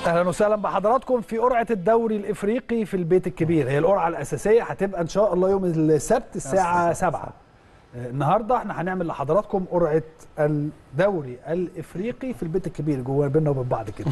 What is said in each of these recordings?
اهلا وسهلا بحضراتكم في قرعه الدوري الافريقي في البيت الكبير هي القرعه الاساسيه هتبقى ان شاء الله يوم السبت الساعه 7 النهارده احنا هنعمل لحضراتكم قرعه الدوري الافريقي في البيت الكبير جوه بينا وبين بعض كده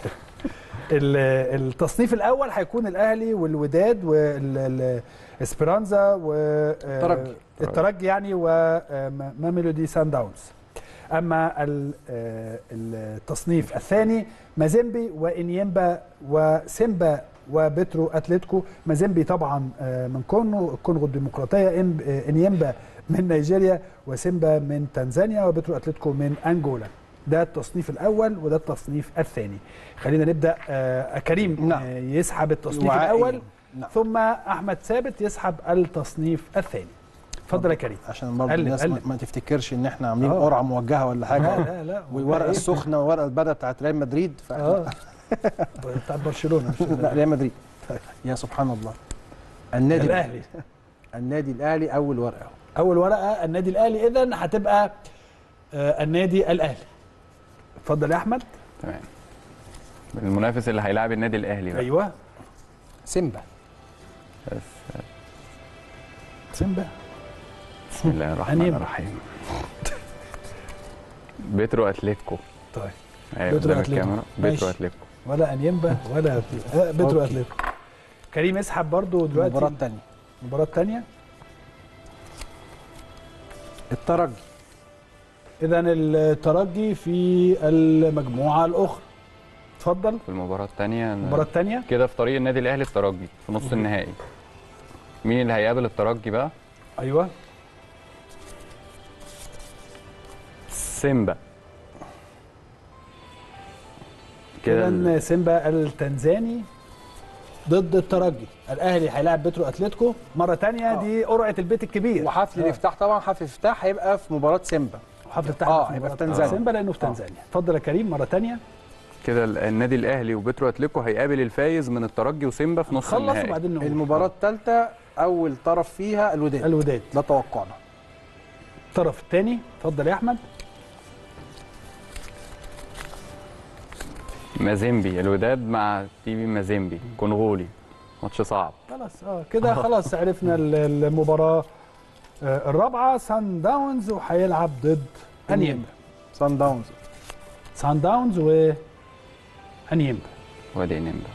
ال- التصنيف الاول هيكون الاهلي والوداد والاسبرانزا الترجي. الترجي يعني وماميلودي سان داونز اما ال- آه، التصنيف الثاني مازيمبي وانيمبا وسيمبا وبترو اتلتيكو مازيمبي طبعا آه، من كونغو الكونغو الديمقراطيه إن- آه، انيمبا من نيجيريا وسيمبا من تنزانيا وبترو اتلتيكو من انجولا ده التصنيف الاول وده التصنيف الثاني خلينا نبدا آه، كريم نعم. آه، يسحب التصنيف وعائي. الاول نعم. ثم احمد ثابت يسحب التصنيف الثاني اتفضل يا كريم عشان برضه قلب- الناس ما- قلب. ما تفتكرش ان احنا عاملين آه. قرعه موجهه ولا لا حاجه لا لا والورقه إيه؟ السخنه والورقه البيضاء بتاعت ريال مدريد ف... اه بتاع برشلونه مش لا ريال مدريد يا سبحان الله النادي الاهلي النادي الاهلي اول ورقه اول ورقه النادي الاهلي اذا هتبقى آه، النادي الاهلي اتفضل يا احمد تمام المنافس اللي هيلاعب النادي الاهلي بقى ايوه سيمبا بس سيمبا بسم الله الرحمن أنيمبا. الرحيم بيترو اتلتيكو طيب ايوه بيترو قدام أتلتيكو. الكاميرا ماشي. بيترو اتلتيكو ولا انيمبا ولا آه، بترو أوكي. اتلتيكو كريم اسحب برضو دلوقتي المباراه الثانيه المباراه الثانيه الترجي اذا الترجي في المجموعه الاخرى اتفضل في المباراه الثانيه المباراه الثانيه كده في طريق النادي الاهلي الترجي في نص النهائي مين اللي هيقابل الترجي بقى ايوه سيمبا كده ال- اذا سيمبا التنزاني ضد الترجي الاهلي هيلاعب بترو اتلتيكو مره ثانيه آه. دي قرعه البيت الكبير وحفل آه. الافتتاح طبعا حفل الافتتاح هيبقى في مباراه سيمبا حفل التحت آه، هيبقى في تنزانيا. سيمبا لانه في آه. تنزانيا اتفضل يا كريم مره ثانيه كده ال- النادي الاهلي وبيترو اتلتيكو هيقابل الفايز من الترجي وسيمبا في نص خلص النهائي وبعدين نقول المباراه الثالثه اول طرف فيها الوداد الوداد ده توقعنا الطرف الثاني اتفضل يا احمد مازيمبي الوداد مع تيبي مازيمبي كونغولي ماتش صعب خلاص اه كده خلاص عرفنا ال- المباراه آه، الرابعه سان داونز وهيلعب ضد انيمبا سان داونز سان داونز و انيمبا وادي نيمبا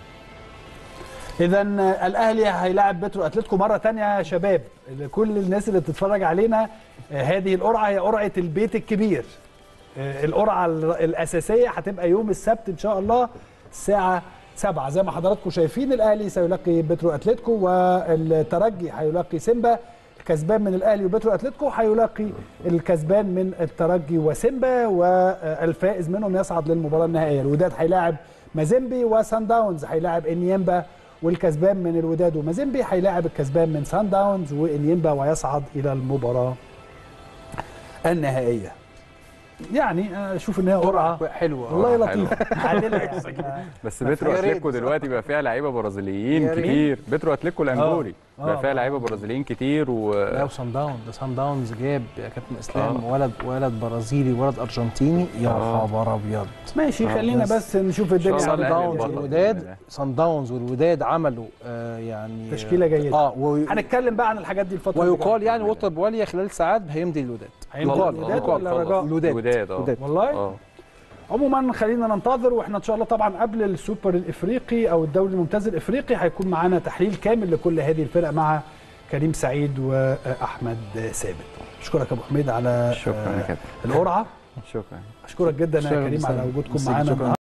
اذا الاهلي هيلاعب بترو اتلتيكو مره ثانيه يا شباب كل الناس اللي بتتفرج علينا آه، هذه القرعه هي قرعه البيت الكبير آه، القرعه ال- الاساسيه هتبقى يوم السبت ان شاء الله الساعه 7 زي ما حضراتكم شايفين الاهلي سيلاقي بترو اتلتيكو والترجي هيلاقي سيمبا الكسبان من الاهلي وبترو اتلتيكو هيلاقي الكسبان من الترجي وسيمبا والفائز منهم يصعد للمباراه النهائيه الوداد هيلاعب مازيمبي وسان داونز هيلاعب انيمبا والكسبان من الوداد ومازيمبي هيلاعب الكسبان من سان داونز وانيمبا ويصعد الى المباراه النهائيه يعني آه، اشوف ان هي قرعه حلوه والله حلوة. لطيفه عادله يعني بس بيترو يا ريت اتلتيكو بصراحة. دلوقتي بقى فيها لعيبه برازيليين يا ريت. كتير بيترو اتلتيكو الانجولي آه. بقى فيها لعيبه برازيليين كتير و لا وصن داونز ده صن داونز جاب يا كابتن اسلام آه. ولد ولد برازيلي ولد ارجنتيني يا آه. خبر ابيض ماشي آه، خلينا بس. بس نشوف إن شاء الدنيا الله صن عاملة الأهلي داونز إزاي. البطل. والوداد بإذن الله. صن داونز والوداد عملوا آه يعني تشكيلة جيدة. اه و... هنتكلم بقى عن الحاجات دي الفتره اللي ويقال جاية. يعني وطر بواليا خلال ساعات هيمضي الوداد هيمضي يقال الوداد يقال ولا رجاء؟ الوداد الوداد اه الوداد. والله اه عموما خلينا ننتظر واحنا ان شاء الله طبعا قبل السوبر الافريقي او الدوري الممتاز الافريقي هيكون معانا تحليل كامل لكل هذه الفرق مع كريم سعيد واحمد ثابت اشكرك يا ابو حميد على شكرا يا آه، كابتن القرعه شكرا اشكرك جدا يا شكراً كريم على جداً. وجودكم ميرسي، معانا شكراً. النهارده